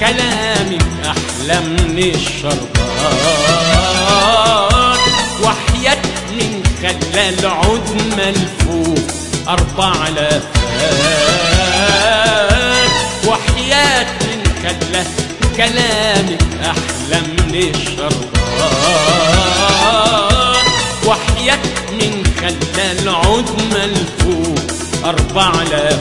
كلامك أحلى من الشربات وحياة من خلى العود ملفوف أربع لفات وحياة من خلى كلامك أحلى من الشربات وحياة من خلى العود ملفوف أربع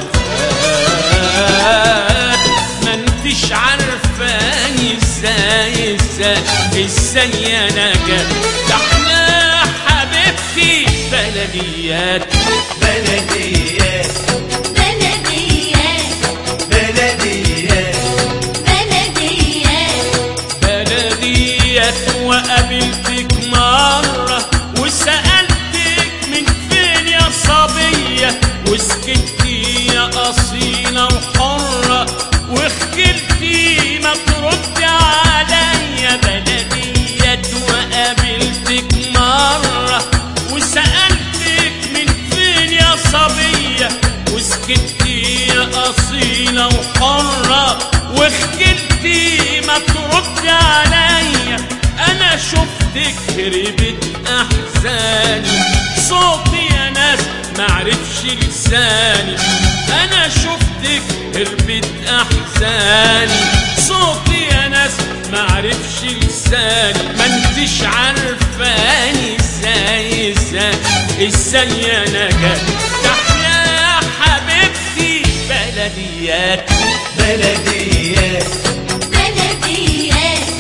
لفات ما انتش عارفاني ازاي ازاي ازاي انا جاي ده احنا حبيبتي بلديات بلديات بلديات بلديات بلديات بلديات وقابلتك مرة وسألتك من فين يا صبية وسكتي يا أصيلة وحرة وخجلتي ما تردي عليا بلديات وقابلتك مرة وسألتك من فين يا صبية وسكتي يا أصيلة وحرة وخجلتي ما تردي عليا أنا شفتك هربت أحزاني صوتي يا ناس معرفش لساني أنا شفتك هربت أحزاني صوتي يا ناس معرفش لساني ما انتش عارفاني ازاي ازاي ازاي انا جاي تحيا يا حبيبتي بلديات بلديات بلديات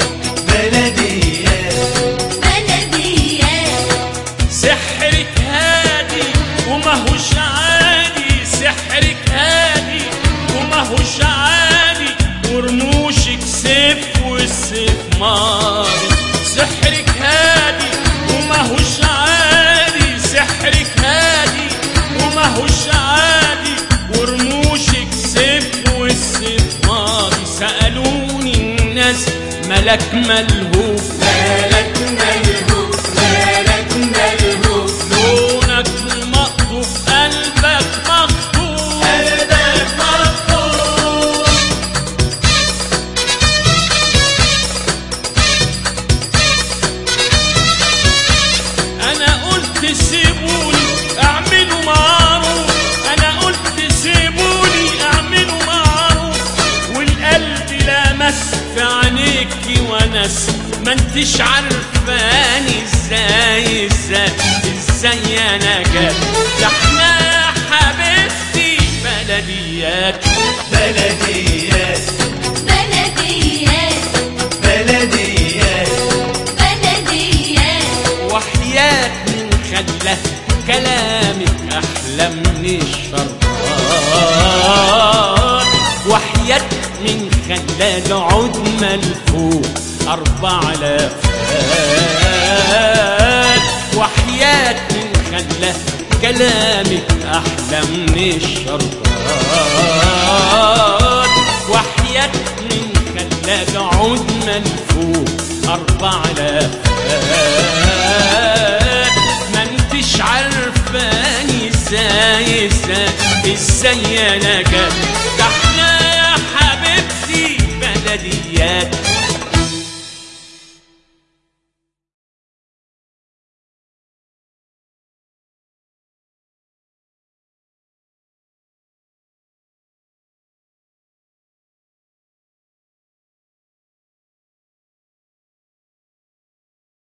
بلديات بلديات سحرك هادي وماهوش عادي سحرك هادي وماهوش عادي ورموشك سيف والسيف ماضي سحرك هادي وماهوش عادي سحرك هادي وماهوش عادي ورموشك سيف والسيف ماضي سألوني الناس ملك ملهوف مالك ملهوف مالك ملهوف لونك مقطوف قلبك مخطوف قلبك مخطوف انا قلت سيبوني اعملوا معروف انا قلت سيبوني اعملوا معروف والقلب لمس في عينيكي ونس ما انتش عارفاني ازاي ازاي ازاي انا جاي ده احنا يا حبيبتي بلديات بلديات بلديات بلديات بلديات وحياة من خلى كلامك أحلى من الشربات وحياة من خلى العود ملفوف أربع لفات وحياة من خلى كلامك أحلى من الشربات وحياة من خلى العود ملفوف أربع لفات ما انتش عارفاني ازاي ازاي ازاي انا جاي